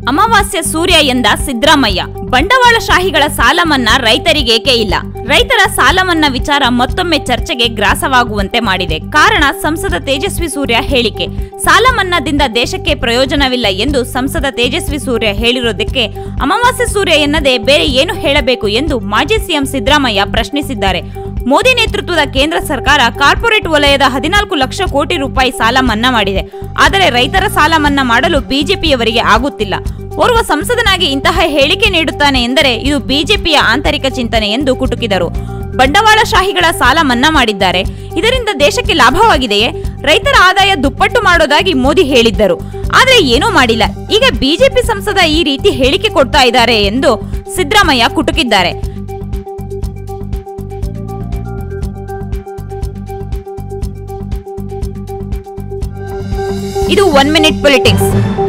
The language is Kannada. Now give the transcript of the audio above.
ಅಮಾವಾಸ್ಯ ಸೂರ್ಯ ಎಂದ ಸಿದ್ದರಾಮಯ್ಯ ಬಂಡವಾಳಶಾಹಿಗಳ ಸಾಲ ಮನ್ನಾ ರೈತರಿಗೇಕೆ ಇಲ್ಲ ರೈತರ ಸಾಲ ಮನ್ನಾ ವಿಚಾರ ಮತ್ತೊಮ್ಮೆ ಚರ್ಚೆಗೆ ಗ್ರಾಸವಾಗುವಂತೆ ಮಾಡಿದೆ ಕಾರಣ ಸಂಸದ ತೇಜಸ್ವಿ ಸೂರ್ಯ ಹೇಳಿಕೆ ಸಾಲ ಮನ್ನಾದಿಂದ ದೇಶಕ್ಕೆ ಪ್ರಯೋಜನವಿಲ್ಲ ಎಂದು ಸಂಸದ ತೇಜಸ್ವಿ ಸೂರ್ಯ ಹೇಳಿರೋದಕ್ಕೆ ಅಮಾವಾಸ್ಯ ಸೂರ್ಯ ಎನ್ನದೇ ಬೇರೆ ಏನು ಹೇಳಬೇಕು ಎಂದು ಮಾಜಿ ಸಿಎಂ ಸಿದ್ದರಾಮಯ್ಯ ಪ್ರಶ್ನಿಸಿದ್ದಾರೆ ಮೋದಿ ನೇತೃತ್ವದ ಕೇಂದ್ರ ಸರ್ಕಾರ ಕಾರ್ಪೊರೇಟ್ ವಲಯದ ಹದಿನಾಲ್ಕು ಲಕ್ಷ ಕೋಟಿ ರೂಪಾಯಿ ಸಾಲ ಮನ್ನಾ ಮಾಡಿದೆ ಆದರೆ ರೈತರ ಸಾಲ ಮನ್ನಾ ಮಾಡಲು ಬಿಜೆಪಿಯವರಿಗೆ ಆಗುತ್ತಿಲ್ಲ ಓರ್ವ ಸಂಸದನಾಗಿ ಇಂತಹ ಹೇಳಿಕೆ ನೀಡುತ್ತಾನೆ ಎಂದರೆ ಇದು ಬಿಜೆಪಿಯ ಆಂತರಿಕ ಚಿಂತನೆ ಎಂದು ಕುಟುಕಿದರು ಬಂಡವಾಳಶಾಹಿಗಳ ಸಾಲ ಮನ್ನಾ ಮಾಡಿದ್ದಾರೆ ಇದರಿಂದ ದೇಶಕ್ಕೆ ಲಾಭವಾಗಿದೆಯೇ ರೈತರ ಆದಾಯ ದುಪ್ಪಟ್ಟು ಮಾಡೋದಾಗಿ ಮೋದಿ ಹೇಳಿದ್ದರು ಆದರೆ ಏನೂ ಮಾಡಿಲ್ಲ ಈಗ ಬಿಜೆಪಿ ಸಂಸದ ಈ ರೀತಿ ಹೇಳಿಕೆ ಕೊಡ್ತಾ ಇದ್ದಾರೆ ಎಂದು ಸಿದ್ದರಾಮಯ್ಯ ಕುಟುಕಿದ್ದಾರೆ ಇದು ಒನ್ ಮಿನಿಟ್ ಪೊಲಿಟಿಕ್ಸ್